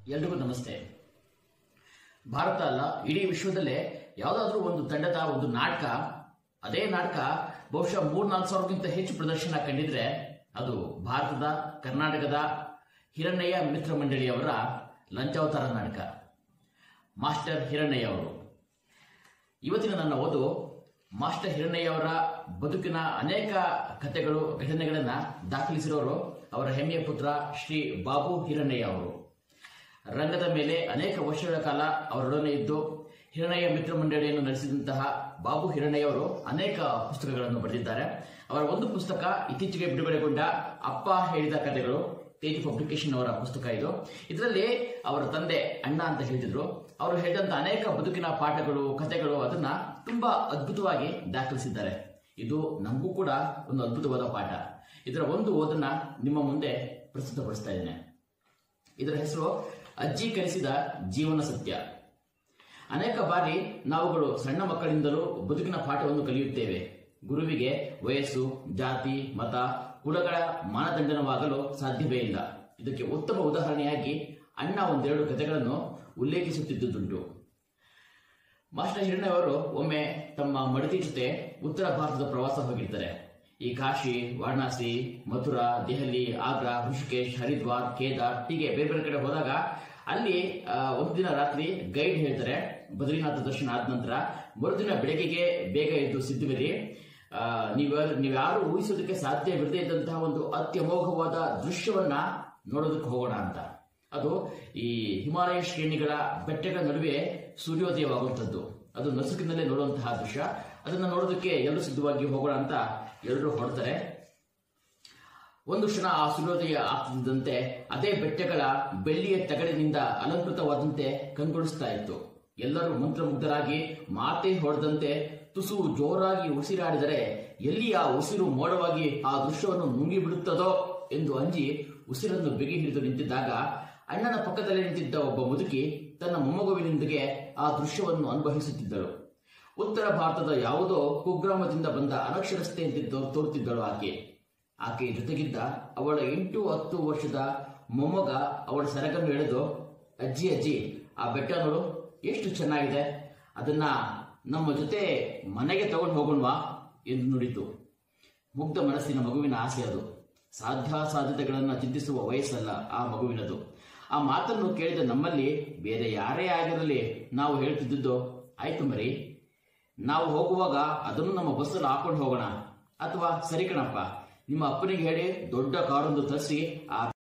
ಎಲ್ರಿಗೂ ನಮಸ್ತೆ ಭಾರತ ಅಲ್ಲ ಇಡೀ ವಿಶ್ವದಲ್ಲೇ ಯಾವುದಾದ್ರೂ ಒಂದು ತಂಡದ ಒಂದು ನಾಟಕ ಅದೇ ನಾಟಕ ಬಹುಶಃ ಮೂರ್ನಾಲ್ಕು ಸಾವಿರಕ್ಕಿಂತ ಹೆಚ್ಚು ಪ್ರದರ್ಶನ ಕಂಡಿದ್ರೆ ಅದು ಭಾರತದ ಕರ್ನಾಟಕದ ಹಿರಣ್ಣಯ್ಯ ಮಿತ್ರ ಮಂಡಳಿಯವರ ಲಂಚಾವತಾರ ನಾಟಕ ಮಾಸ್ಟರ್ ಹಿರಣ್ಣಯ್ಯ ಅವರು ಇವತ್ತಿನ ನನ್ನ ಓದು ಮಾಸ್ಟರ್ ಹಿರಣ್ಣಯ್ಯ ಅವರ ಬದುಕಿನ ಅನೇಕ ಕಥೆಗಳು ಘಟನೆಗಳನ್ನ ದಾಖಲಿಸಿರೋರು ಅವರ ಹೆಮ್ಮೆಯ ಪುತ್ರ ಶ್ರೀ ಬಾಬು ಹಿರಣ್ಣಯ್ಯ ಅವರು ರಂಗದ ಮೇಲೆ ಅನೇಕ ವರ್ಷಗಳ ಕಾಲ ಅವರೊಡನೆ ಇದ್ದು ಹಿರಣ್ಣಯ್ಯ ಮಿತ್ರ ಮಂಡಳಿಯನ್ನು ನಡೆಸಿದಂತಹ ಬಾಬು ಹಿರಣ್ಣಯ್ಯ ಅವರು ಅನೇಕ ಪುಸ್ತಕಗಳನ್ನು ಬರೆದಿದ್ದಾರೆ ಅವರ ಒಂದು ಪುಸ್ತಕ ಇತ್ತೀಚೆಗೆ ಬಿಡುಗಡೆಗೊಂಡ ಅಪ್ಪ ಹೇಳಿದ ಕಥೆಗಳು ತೇಜ್ ಪಬ್ಲಿಕೇಶನ್ ಅವರ ಪುಸ್ತಕ ಇದು ಇದರಲ್ಲಿ ಅವರ ತಂದೆ ಅಣ್ಣ ಅಂತ ಹೇಳ್ತಿದ್ರು ಅವರು ಹೇಳಿದಂತ ಅನೇಕ ಬದುಕಿನ ಪಾಠಗಳು ಕಥೆಗಳು ಅದನ್ನ ತುಂಬಾ ಅದ್ಭುತವಾಗಿ ದಾಖಲಿಸಿದ್ದಾರೆ ಇದು ನಮಗೂ ಕೂಡ ಒಂದು ಅದ್ಭುತವಾದ ಪಾಠ ಇದರ ಒಂದು ಓದನ್ನ ನಿಮ್ಮ ಮುಂದೆ ಪ್ರಸ್ತುತಪಡಿಸ್ತಾ ಇದ್ದೇನೆ ಇದರ ಹೆಸರು ಅಜ್ಜಿ ಕಲಿಸಿದ ಜೀವನ ಸತ್ಯ ಅನೇಕ ಬಾರಿ ನಾವುಗಳು ಸಣ್ಣ ಮಕ್ಕಳಿಂದಲೂ ಬದುಕಿನ ಪಾಠವನ್ನು ಕಲಿಯುತ್ತೇವೆ ಗುರುವಿಗೆ ವಯಸ್ಸು ಜಾತಿ ಮತ ಕುಲಗಳ ಮಾನದಂಡನವಾಗಲು ಸಾಧ್ಯವೇ ಇಲ್ಲ ಇದಕ್ಕೆ ಉತ್ತಮ ಉದಾಹರಣೆಯಾಗಿ ಅಣ್ಣ ಒಂದೆರಡು ಕಥೆಗಳನ್ನು ಉಲ್ಲೇಖಿಸುತ್ತಿದ್ದುದುಂಟು ಮಾಸ್ಟರ್ ಹಿರಣ್ಯ ಅವರು ಒಮ್ಮೆ ತಮ್ಮ ಮಡತಿ ಜೊತೆ ಉತ್ತರ ಭಾರತದ ಪ್ರವಾಸ ಹೋಗಿರ್ತಾರೆ ಈ ಕಾಶಿ ವಾರಣಾಸಿ ಮಥುರಾ ದೆಹಲಿ ಆಗ್ರಾ ಋಷಿಕೇಶ್ ಹರಿದ್ವಾರ್ ಕೇದಾರ್ ಹೀಗೆ ಬೇರೆ ಬೇರೆ ಕಡೆ ಹೋದಾಗ ಅಲ್ಲಿ ಆ, ಒಂದು ದಿನ ರಾತ್ರಿ ಗೈಡ್ ಹೇಳ್ತಾರೆ ಬದ್ರಿನಾಥ ದರ್ಶನ ಆದ ನಂತರ ಮರುದಿನ ಬೆಳಗ್ಗೆಗೆ ಬೇಗ ಎದ್ದು ಸಿದ್ಧವಿರಿ ಆ, ನೀವು ನೀವ್ಯಾರು ಊಹಿಸೋದಕ್ಕೆ ಸಾಧ್ಯವಿರದೇ ಇದ್ದಂತಹ ಒಂದು ಅತ್ಯಮೋಘವಾದ ದೃಶ್ಯವನ್ನ ನೋಡೋದಕ್ಕೆ ಹೋಗೋಣ ಅಂತ ಅದು ಈ ಹಿಮಾಲಯ ಶ್ರೇಣಿಗಳ ಬೆಟ್ಟಗಳ ನಡುವೆ ಸೂರ್ಯೋದಯವಾಗುವಂಥದ್ದು ಅದು ನಸುಕಿನಲ್ಲೇ ನೋಡುವಂತಹ ದೃಶ್ಯ ಅದನ್ನ ನೋಡೋದಕ್ಕೆ ಎಲ್ಲರೂ ಸಿದ್ಧವಾಗಿ ಹೋಗೋಣ ಅಂತ ಎಲ್ಲರೂ ಹೊರಡ್ತಾರೆ ಒಂದು ಕ್ಷಣ ಆ ಸೂರ್ಯೋದಯ ಆಗ್ತಿದ್ದಂತೆ ಅದೇ ಬೆಟ್ಟಗಳ ಬೆಳ್ಳಿಯ ತಗಡಿನಿಂದ ಅಲಂಕೃತವಾದಂತೆ ಕಂಗೊಳಿಸ್ತಾ ಇತ್ತು ಎಲ್ಲರೂ ಮಂತ್ರಮುಗ್ಧರಾಗಿ ಮಾತೆ ಹೊಡೆದಂತೆ ತುಸು ಜೋರಾಗಿ ಉಸಿರಾಡಿದರೆ ಎಲ್ಲಿ ಆ ಉಸಿರು ಮೋಡವಾಗಿ ಆ ದೃಶ್ಯವನ್ನು ನುಂಗಿ ಬಿಡುತ್ತದೋ ಎಂದು ಅಂಜಿ ಉಸಿರನ್ನು ಬಿಗಿ ಹಿಡಿದು ನಿಂತಿದ್ದಾಗ ಅಣ್ಣನ ಪಕ್ಕದಲ್ಲಿ ನಿಂತಿದ್ದ ಒಬ್ಬ ಮುದುಕಿ ತನ್ನ ಮೊಮ್ಮಗುವಿನೊಂದಿಗೆ ಆ ದೃಶ್ಯವನ್ನು ಅನುಭವಿಸುತ್ತಿದ್ದಳು ಉತ್ತರ ಭಾರತದ ಯಾವುದೋ ಕುಗ್ರಾಮದಿಂದ ಬಂದ ಅನಕ್ಷರಸ್ಥೆಯಂತೆ ತೋ- ತೋರುತ್ತಿದ್ದಳು ಆಕೆ ಆಕೆಯ ಜೊತೆಗಿದ್ದ ಅವಳ ಎಂಟು ಹತ್ತು ವರ್ಷದ ಮೊಮ್ಮಗ ಅವಳ ಸೆರಗನ್ನು ಎಳೆದು ಅಜ್ಜಿ ಅಜ್ಜಿ ಆ ಬೆಟ್ಟ ನೋಡು ಎಷ್ಟು ಚೆನ್ನಾಗಿದೆ ಅದನ್ನ ನಮ್ಮ ಜೊತೆ ಮನೆಗೆ ತಗೊಂಡು ಹೋಗೋಣವಾ ಎಂದು ನುಡಿತು ಮುಗ್ಧ ಮನಸ್ಸಿನ ಮಗುವಿನ ಆಸೆ ಅದು ಸಾಧ್ಯಾಸಾಧ್ಯತೆಗಳನ್ನು ಚಿಂತಿಸುವ ವಯಸ್ಸಲ್ಲ ಆ ಮಗುವಿನದು ಆ ಮಾತನ್ನು ಕೇಳಿದ ನಮ್ಮಲ್ಲಿ ಬೇರೆ ಯಾರೇ ಆಗಿರಲಿ ನಾವು ಹೇಳ್ತಿದ್ದುದು ಆಯ್ತು ಮರಿ ನಾವು ಹೋಗುವಾಗ ಅದನ್ನು ನಮ್ಮ ಬಸ್ಸಲ್ಲಿ ಹಾಕೊಂಡು ಹೋಗೋಣ ಅಥವಾ ಸರಿ ಕಣಪ್ಪ ನಿಮ್ಮ ಅಪ್ಪನಿಗೆ ಹೇಳಿ ದೊಡ್ಡ ಕಾರೊಂದು ತರಿಸಿ ಆ